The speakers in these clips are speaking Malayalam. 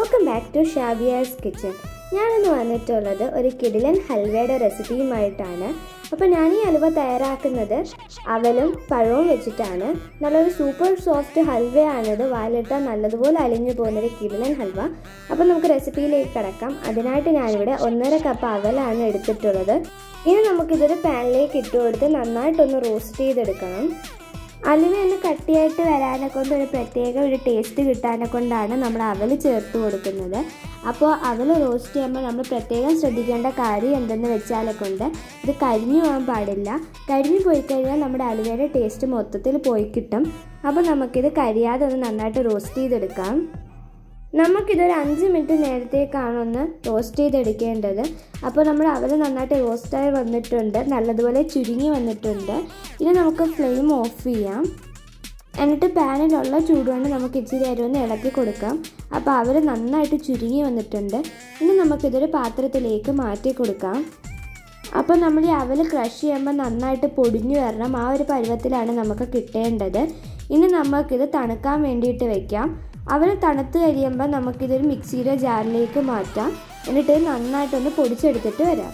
welcome back to Shabiya's kitchen ഞാനിന്ന് വന്നിട്ടുള്ളത് ഒരു കിടിലൻ ഹൽവയുടെ റെസിപ്പിയുമായിട്ടാണ് അപ്പോൾ ഞാൻ ഈ ഹൽവ തയ്യാറാക്കുന്നത് അവലും പഴവും വെച്ചിട്ടാണ് നല്ലൊരു സൂപ്പർ സോഫ്റ്റ് ഹൽവയാണിത് വാലിട്ടാൽ നല്ലതുപോലെ അലിഞ്ഞു പോകുന്നൊരു കിടിലൻ ഹൽവ അപ്പോൾ നമുക്ക് റെസിപ്പിയിലേക്ക് കിടക്കാം അതിനായിട്ട് ഞാനിവിടെ ഒന്നര കപ്പ് അവലാണ് എടുത്തിട്ടുള്ളത് ഇനി നമുക്കിതൊരു പാനിലേക്ക് ഇട്ട് കൊടുത്ത് നന്നായിട്ടൊന്ന് റോസ്റ്റ് ചെയ്തെടുക്കണം അലുവ ഒന്ന് കട്ടിയായിട്ട് വരാനെ കൊണ്ട് ഒരു പ്രത്യേക ഒരു ടേസ്റ്റ് കിട്ടാനെ കൊണ്ടാണ് നമ്മൾ അവൽ ചേർത്ത് കൊടുക്കുന്നത് അപ്പോൾ അവൽ റോസ്റ്റ് ചെയ്യുമ്പോൾ നമ്മൾ പ്രത്യേകം ശ്രദ്ധിക്കേണ്ട കാര്യം എന്തെന്ന് വെച്ചാൽ കൊണ്ട് ഇത് കരിഞ്ഞു പോകാൻ പാടില്ല കരിഞ്ഞു പോയി കഴിഞ്ഞാൽ നമ്മുടെ അലുവയുടെ ടേസ്റ്റ് മൊത്തത്തിൽ പോയി കിട്ടും അപ്പോൾ നമുക്കിത് കരിയാതെ ഒന്ന് നന്നായിട്ട് റോസ്റ്റ് ചെയ്തെടുക്കാം നമുക്കിതൊരു അഞ്ച് മിനിറ്റ് നേരത്തേക്കാണ് ഒന്ന് റോസ്റ്റ് ചെയ്തെടുക്കേണ്ടത് അപ്പോൾ നമ്മൾ അവൽ നന്നായിട്ട് റോസ്റ്റായി വന്നിട്ടുണ്ട് നല്ലതുപോലെ ചുരുങ്ങി വന്നിട്ടുണ്ട് ഇനി നമുക്ക് ഫ്ലെയിം ഓഫ് ചെയ്യാം എന്നിട്ട് പാനിലുള്ള ചൂടുകൊണ്ട് നമുക്ക് ഇച്ചിരി അരി ഒന്ന് ഇളക്കി കൊടുക്കാം അപ്പോൾ അവർ നന്നായിട്ട് ചുരുങ്ങി വന്നിട്ടുണ്ട് ഇനി നമുക്കിതൊരു പാത്രത്തിലേക്ക് മാറ്റി കൊടുക്കാം അപ്പോൾ നമ്മൾ ഈ അവൽ ക്രഷ് ചെയ്യുമ്പോൾ നന്നായിട്ട് പൊടിഞ്ഞു വരണം ആ ഒരു പരുവത്തിലാണ് നമുക്ക് കിട്ടേണ്ടത് ഇനി നമുക്കിത് തണുക്കാൻ വേണ്ടിയിട്ട് വെക്കാം അവർ തണുത്ത് കഴിയുമ്പോൾ നമുക്കിതൊരു മിക്സിയുടെ ജാറിലേക്ക് മാറ്റാം എന്നിട്ട് നന്നായിട്ടൊന്ന് പൊടിച്ചെടുത്തിട്ട് വരാം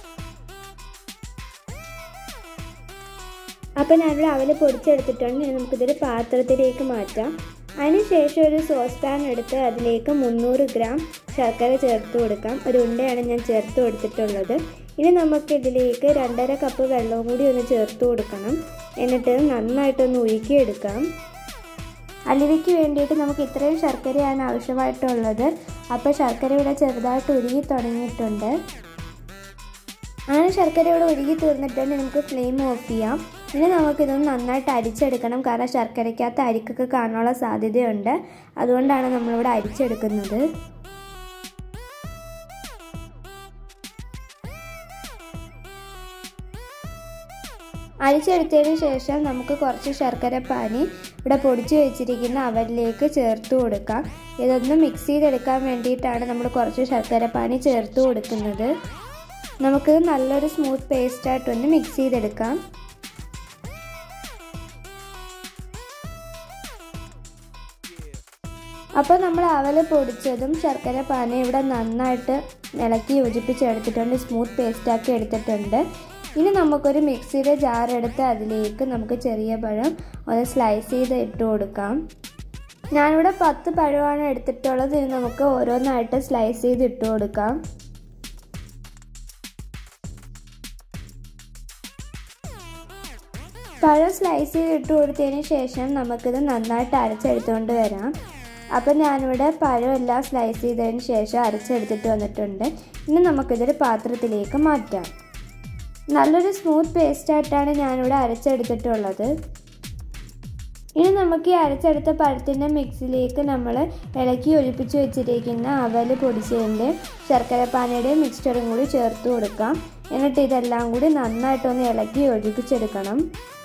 അപ്പോൾ ഞാനിവിടെ അവൽ പൊടിച്ചെടുത്തിട്ടുണ്ട് ഇനി നമുക്കിതൊരു പാത്രത്തിലേക്ക് മാറ്റാം അതിനുശേഷം ഒരു സോസ് പാൻ എടുത്ത് അതിലേക്ക് മുന്നൂറ് ഗ്രാം ശർക്കര ചേർത്ത് കൊടുക്കാം ഒരു ഉണ്ടയാണ് ഞാൻ ചേർത്ത് കൊടുത്തിട്ടുള്ളത് ഇനി നമുക്കിതിലേക്ക് രണ്ടര കപ്പ് വെള്ളവും കൂടി ഒന്ന് ചേർത്ത് കൊടുക്കണം എന്നിട്ട് നന്നായിട്ടൊന്ന് ഉരുക്കിയെടുക്കാം അലുവയ്ക്ക് വേണ്ടിയിട്ട് നമുക്ക് ഇത്രയും ശർക്കരയാണ് ആവശ്യമായിട്ടുള്ളത് അപ്പോൾ ശർക്കര ഇവിടെ ചെറുതായിട്ട് ഉരുകി തുടങ്ങിയിട്ടുണ്ട് അങ്ങനെ ശർക്കര ഇവിടെ ഉരുകി തീർന്നിട്ടുണ്ട് നമുക്ക് ഫ്ലെയിം ഓഫ് ചെയ്യാം ഇനി നമുക്കിതൊന്ന് നന്നായിട്ട് അരിച്ചെടുക്കണം കാരണം ശർക്കരയ്ക്കകത്ത് അരിക്കൊക്കെ കാണാനുള്ള സാധ്യതയുണ്ട് അതുകൊണ്ടാണ് നമ്മളിവിടെ അരിച്ചെടുക്കുന്നത് അരിച്ചെടുത്തതിന് ശേഷം നമുക്ക് കുറച്ച് ശർക്കര പാനി ഇവിടെ പൊടിച്ചു വെച്ചിരിക്കുന്ന അവലിലേക്ക് ചേർത്ത് കൊടുക്കാം ഇതൊന്ന് മിക്സ് ചെയ്തെടുക്കാൻ വേണ്ടിയിട്ടാണ് നമ്മൾ കുറച്ച് ശർക്കര പാനി ചേർത്ത് കൊടുക്കുന്നത് നമുക്ക് നല്ലൊരു സ്മൂത്ത് പേസ്റ്റായിട്ടൊന്ന് മിക്സ് ചെയ്തെടുക്കാം അപ്പോൾ നമ്മൾ അവൽ പൊടിച്ചതും ശർക്കര പാനി ഇവിടെ നന്നായിട്ട് ഇളക്കി യോജിപ്പിച്ചെടുത്തിട്ടുണ്ട് സ്മൂത്ത് പേസ്റ്റാക്കി എടുത്തിട്ടുണ്ട് ഇനി നമുക്കൊരു മിക്സിയുടെ ജാർ എടുത്ത് അതിലേക്ക് നമുക്ക് ചെറിയ പഴം ഒന്ന് സ്ലൈസ് ചെയ്ത് ഇട്ട് കൊടുക്കാം ഞാനിവിടെ പത്ത് പഴമാണ് എടുത്തിട്ടുള്ളത് ഇനി നമുക്ക് ഓരോന്നായിട്ട് സ്ലൈസ് ചെയ്ത് ഇട്ട് കൊടുക്കാം പഴം സ്ലൈസ് ചെയ്ത് ഇട്ട് കൊടുത്തതിന് ശേഷം നമുക്കിത് നന്നായിട്ട് അരച്ചെടുത്തുകൊണ്ട് വരാം അപ്പം ഞാനിവിടെ പഴം എല്ലാം സ്ലൈസ് ചെയ്തതിന് ശേഷം അരച്ചെടുത്തിട്ട് വന്നിട്ടുണ്ട് ഇനി നമുക്കിതൊരു പാത്രത്തിലേക്ക് മാറ്റാം നല്ലൊരു സ്മൂത്ത് പേസ്റ്റായിട്ടാണ് ഞാനിവിടെ അരച്ചെടുത്തിട്ടുള്ളത് ഇനി നമുക്ക് ഈ അരച്ചെടുത്ത പഴത്തിൻ്റെ മിക്സിലേക്ക് നമ്മൾ ഇളക്കി ഒഴിപ്പിച്ച് വെച്ചിരിക്കുന്ന അവൽ പൊടിച്ചതിൻ്റെ ശർക്കരപ്പാനയുടെയും മിക്സ്ചറും കൂടി ചേർത്ത് കൊടുക്കാം എന്നിട്ട് ഇതെല്ലാം കൂടി നന്നായിട്ടൊന്ന് ഇളക്കി ഒഴിപ്പിച്ചെടുക്കണം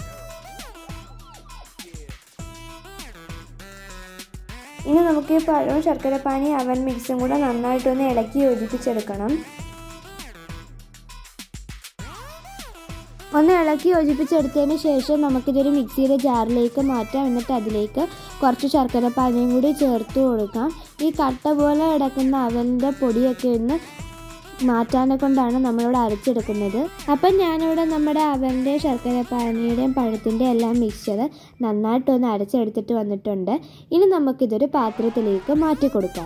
ഇനി നമുക്ക് ഈ പഴവും ശർക്കരപ്പാനി അവൻ മിക്സും കൂടെ നന്നായിട്ടൊന്ന് ഇളക്കി യോജിപ്പിച്ചെടുക്കണം ഒന്ന് ഇളക്കി യോജിപ്പിച്ചെടുത്തതിന് ശേഷം നമുക്കിതൊരു മിക്സിയുടെ ജാറിലേക്ക് മാറ്റാം എന്നിട്ട് അതിലേക്ക് കുറച്ച് ശർക്കരപ്പാനിയും കൂടി ചേർത്ത് കൊടുക്കാം ഈ കട്ട പോലെ കിടക്കുന്ന അവലിൻ്റെ പൊടിയൊക്കെ ഒന്ന് മാറ്റാനെ കൊണ്ടാണ് നമ്മളിവിടെ അരച്ചെടുക്കുന്നത് അപ്പം ഞാനിവിടെ നമ്മുടെ അവൻ്റെ ശർക്കരപ്പാനിയുടെയും പഴത്തിൻ്റെ എല്ലാം മിക്സ്ചർ നന്നായിട്ടൊന്ന് അരച്ചെടുത്തിട്ട് വന്നിട്ടുണ്ട് ഇനി നമുക്കിതൊരു പാത്രത്തിലേക്ക് മാറ്റി കൊടുക്കാം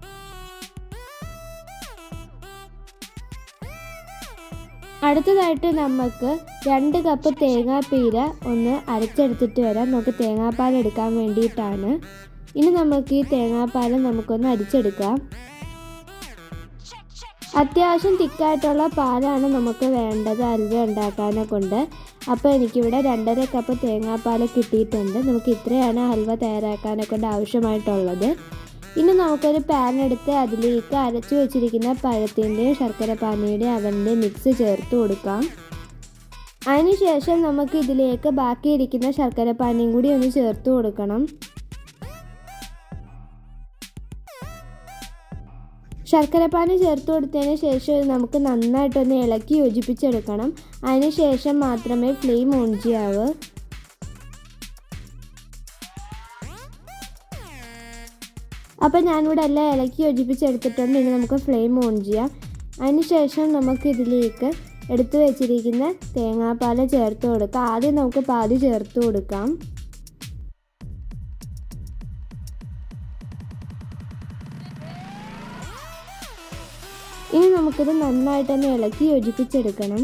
അടുത്തതായിട്ട് നമുക്ക് രണ്ട് കപ്പ് തേങ്ങാപ്പീര ഒന്ന് അരച്ചെടുത്തിട്ട് വരാം നമുക്ക് തേങ്ങാപ്പാൽ എടുക്കാൻ വേണ്ടിയിട്ടാണ് ഇനി നമുക്ക് ഈ തേങ്ങാപ്പാൽ നമുക്കൊന്ന് അരിച്ചെടുക്കാം അത്യാവശ്യം തിക്കായിട്ടുള്ള പാലാണ് നമുക്ക് വേണ്ടത് അൽവ ഉണ്ടാക്കാനെ കൊണ്ട് അപ്പോൾ എനിക്കിവിടെ രണ്ടര കപ്പ് തേങ്ങാപ്പാൽ കിട്ടിയിട്ടുണ്ട് നമുക്ക് ഇത്രയാണ് ഹൽവ തയ്യാറാക്കാനെ കൊണ്ട് ആവശ്യമായിട്ടുള്ളത് ഇനി നമുക്കൊരു പാൻ എടുത്ത് അതിലേക്ക് അരച്ചു വെച്ചിരിക്കുന്ന പഴത്തിൻ്റെയും ശർക്കര പാനിയുടെയും അവൻ്റെയും മിക്സ് ചേർത്ത് കൊടുക്കാം അതിനുശേഷം നമുക്ക് ഇതിലേക്ക് ബാക്കിയിരിക്കുന്ന ശർക്കര പാനിയും കൂടി ഒന്ന് ചേർത്ത് കൊടുക്കണം ശർക്കരപ്പാനി ചേർത്ത് കൊടുത്തതിന് ശേഷം നമുക്ക് നന്നായിട്ടൊന്ന് ഇളക്കി യോജിപ്പിച്ചെടുക്കണം അതിന് ശേഷം മാത്രമേ ഫ്ലെയിം ഓൺ ചെയ്യാവൂ അപ്പോൾ ഞാനിവിടെ എല്ലാം ഇളക്കി യോജിപ്പിച്ചെടുത്തിട്ടുണ്ട് ഇനി നമുക്ക് ഫ്ലെയിം ഓൺ ചെയ്യാം അതിനുശേഷം നമുക്ക് ഇതിലേക്ക് എടുത്തു വെച്ചിരിക്കുന്ന തേങ്ങാപ്പാൽ ചേർത്ത് കൊടുക്കാം ആദ്യം നമുക്ക് പാതി ചേർത്ത് കൊടുക്കാം ഇനി നമുക്കിത് നന്നായിട്ട് തന്നെ ഇളക്കി യോജിപ്പിച്ചെടുക്കണം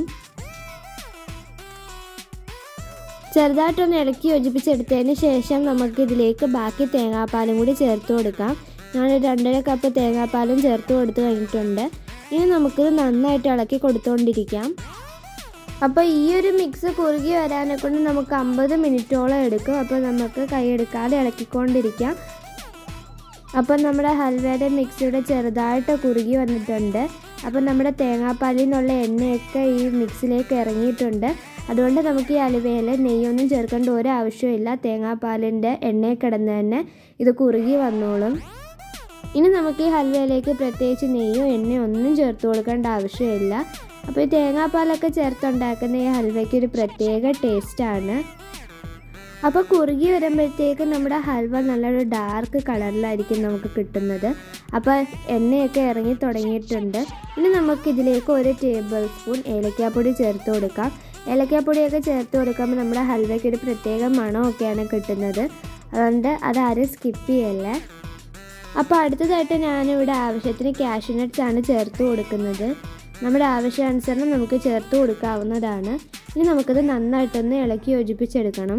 ചെറുതായിട്ടൊന്ന് ഇളക്കി യോജിപ്പിച്ചെടുത്തതിന് ശേഷം നമുക്ക് ഇതിലേക്ക് ബാക്കി തേങ്ങാപ്പാലും കൂടി ചേർത്ത് കൊടുക്കാം ഞാൻ രണ്ടര കപ്പ് തേങ്ങാപ്പാലും ചേർത്ത് കൊടുത്ത് കഴിഞ്ഞിട്ടുണ്ട് ഇനി നമുക്കിത് നന്നായിട്ട് ഇളക്കി കൊടുത്തുകൊണ്ടിരിക്കാം അപ്പോൾ ഈ ഒരു മിക്സ് കുറുകി വരാനെ കൊണ്ട് നമുക്ക് അമ്പത് മിനിറ്റോളം എടുക്കും അപ്പോൾ നമുക്ക് കൈയെടുക്കാതെ ഇളക്കിക്കൊണ്ടിരിക്കാം അപ്പം നമ്മുടെ ഹൽവയുടെ മിക്സിയുടെ ചെറുതായിട്ട് കുറുകി വന്നിട്ടുണ്ട് അപ്പം നമ്മുടെ തേങ്ങാപ്പാലിൽ നിന്നുള്ള എണ്ണയൊക്കെ ഈ മിക്സിലേക്ക് ഇറങ്ങിയിട്ടുണ്ട് അതുകൊണ്ട് നമുക്ക് ഈ അലുവയിൽ നെയ്യൊന്നും ചേർക്കേണ്ട ഒരു ആവശ്യമില്ല തേങ്ങാപ്പാലിൻ്റെ എണ്ണയിൽ കിടന്ന് തന്നെ ഇത് കുറുകി വന്നോളും ഇനി നമുക്ക് ഈ ഹൽവയിലേക്ക് പ്രത്യേകിച്ച് നെയ്യോ എണ്ണയോ ഒന്നും ചേർത്ത് കൊടുക്കേണ്ട ആവശ്യമില്ല അപ്പോൾ ഈ തേങ്ങാപ്പാലൊക്കെ ചേർത്തുണ്ടാക്കുന്ന ഈ ഹൽവയ്ക്ക് ഒരു പ്രത്യേക ടേസ്റ്റാണ് അപ്പോൾ കുറുകി വരുമ്പോഴത്തേക്ക് നമ്മുടെ ഹൽവ നല്ലൊരു ഡാർക്ക് കളറിലായിരിക്കും നമുക്ക് കിട്ടുന്നത് അപ്പോൾ എണ്ണയൊക്കെ ഇറങ്ങി തുടങ്ങിയിട്ടുണ്ട് ഇനി നമുക്ക് ഇതിലേക്ക് ഒരു ടേബിൾ സ്പൂൺ ഏലക്കാപ്പൊടി ചേർത്ത് കൊടുക്കാം ഏലക്കാപ്പൊടിയൊക്കെ ചേർത്ത് കൊടുക്കുമ്പോൾ നമ്മുടെ ഹൽവയ്ക്ക് ഒരു പ്രത്യേക മണമൊക്കെയാണ് കിട്ടുന്നത് അതുകൊണ്ട് അതാരും സ്കിപ്പ് ചെയ്യല്ലേ അപ്പോൾ അടുത്തതായിട്ട് ഞാനിവിടെ ആവശ്യത്തിന് കാഷ്യൂ നട്ട്സ് ആണ് ചേർത്ത് കൊടുക്കുന്നത് നമ്മുടെ ആവശ്യാനുസരണം നമുക്ക് ചേർത്ത് കൊടുക്കാവുന്നതാണ് ഇനി നമുക്കത് നന്നായിട്ടൊന്ന് ഇളക്കി യോജിപ്പിച്ചെടുക്കണം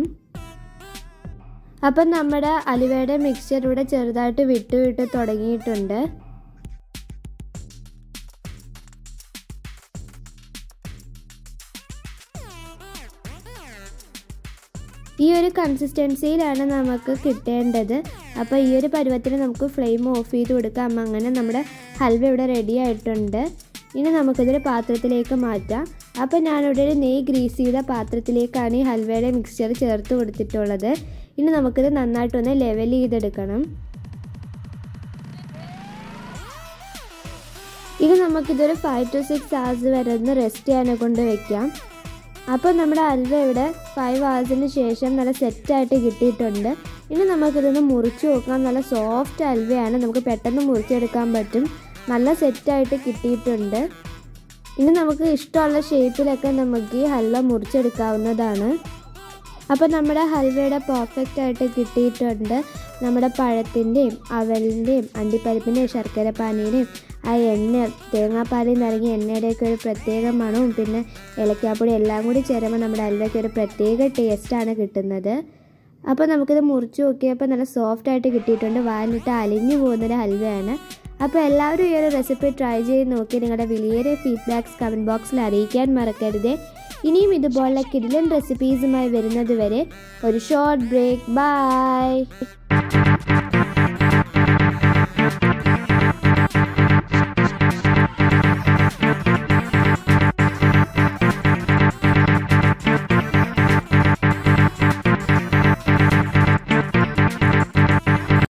അപ്പം നമ്മുടെ അലുവയുടെ മിക്സ്ചർ ഇവിടെ ചെറുതായിട്ട് വിട്ട് വിട്ട് തുടങ്ങിയിട്ടുണ്ട് ഈ ഒരു കൺസിസ്റ്റൻസിയിലാണ് നമുക്ക് കിട്ടേണ്ടത് അപ്പോൾ ഈ ഒരു പരുവത്തിന് നമുക്ക് ഫ്ലെയിം ഓഫ് ചെയ്ത് കൊടുക്കാം അങ്ങനെ നമ്മുടെ ഹൽവ ഇവിടെ റെഡി ആയിട്ടുണ്ട് ഇനി നമുക്കിതൊരു പാത്രത്തിലേക്ക് മാറ്റാം അപ്പോൾ ഞാനിവിടെ ഒരു നെയ് ഗ്രീസ് ചെയ്ത പാത്രത്തിലേക്കാണ് ഈ ഹൽവയുടെ മിക്സ്ചർ ചേർത്ത് കൊടുത്തിട്ടുള്ളത് ഇനി നമുക്കിത് നന്നായിട്ടൊന്ന് ലെവൽ ചെയ്തെടുക്കണം ഇനി നമുക്കിതൊരു ഫൈവ് ടു സിക്സ് hours വരെ ഒന്ന് റെസ്റ്റ് ചെയ്യാനെ കൊണ്ട് വെക്കാം അപ്പോൾ നമ്മുടെ അൽവ ഇവിടെ ഫൈവ് ഹവേഴ്സിന് ശേഷം നല്ല സെറ്റായിട്ട് കിട്ടിയിട്ടുണ്ട് ഇനി നമുക്കിതൊന്ന് മുറിച്ച് നോക്കാം നല്ല സോഫ്റ്റ് അൽവയാണ് നമുക്ക് പെട്ടെന്ന് മുറിച്ചെടുക്കാൻ പറ്റും നല്ല സെറ്റായിട്ട് കിട്ടിയിട്ടുണ്ട് ഇനി നമുക്ക് ഇഷ്ടമുള്ള ഷേപ്പിലൊക്കെ നമുക്ക് ഈ ഹൽവ മുറിച്ചെടുക്കാവുന്നതാണ് അപ്പോൾ നമ്മുടെ ഹൽവയുടെ പെർഫെക്റ്റ് ആയിട്ട് കിട്ടിയിട്ടുണ്ട് നമ്മുടെ പഴത്തിൻ്റെയും അവലിൻ്റെയും അണ്ടിപ്പരിപ്പിൻ്റെയും ശർക്കര പാനീയുടെയും ആ എണ്ണ തേങ്ങാപ്പാലിൽ നിന്ന് ഇറങ്ങിയ എണ്ണയുടെയൊക്കെ ഒരു പ്രത്യേക മണവും പിന്നെ ഏലക്കാപ്പൊടി എല്ലാം കൂടി ചേരുമ്പോൾ നമ്മുടെ ഹൽവയ്ക്ക് ഒരു പ്രത്യേക ടേസ്റ്റാണ് കിട്ടുന്നത് അപ്പോൾ നമുക്കിത് മുറിച്ച് നോക്കിയപ്പോൾ നല്ല സോഫ്റ്റ് ആയിട്ട് കിട്ടിയിട്ടുണ്ട് വാലിട്ട് അലിഞ്ഞു പോകുന്നൊരു ഹൽവയാണ് അപ്പോൾ എല്ലാവരും ഈ ഒരു റെസിപ്പി ട്രൈ ചെയ്ത് നോക്കി നിങ്ങളുടെ വലിയ ഫീഡ്ബാക്സ് കമൻറ്റ് ബോക്സിൽ അറിയിക്കാൻ മറക്കരുത് ഇനിയും ഇതുപോലുള്ള കിടിലൻ റെസിപ്പീസുമായി വരുന്നത് വരെ ഒരു ഷോർട്ട് ബ്രേക്ക് ബൈ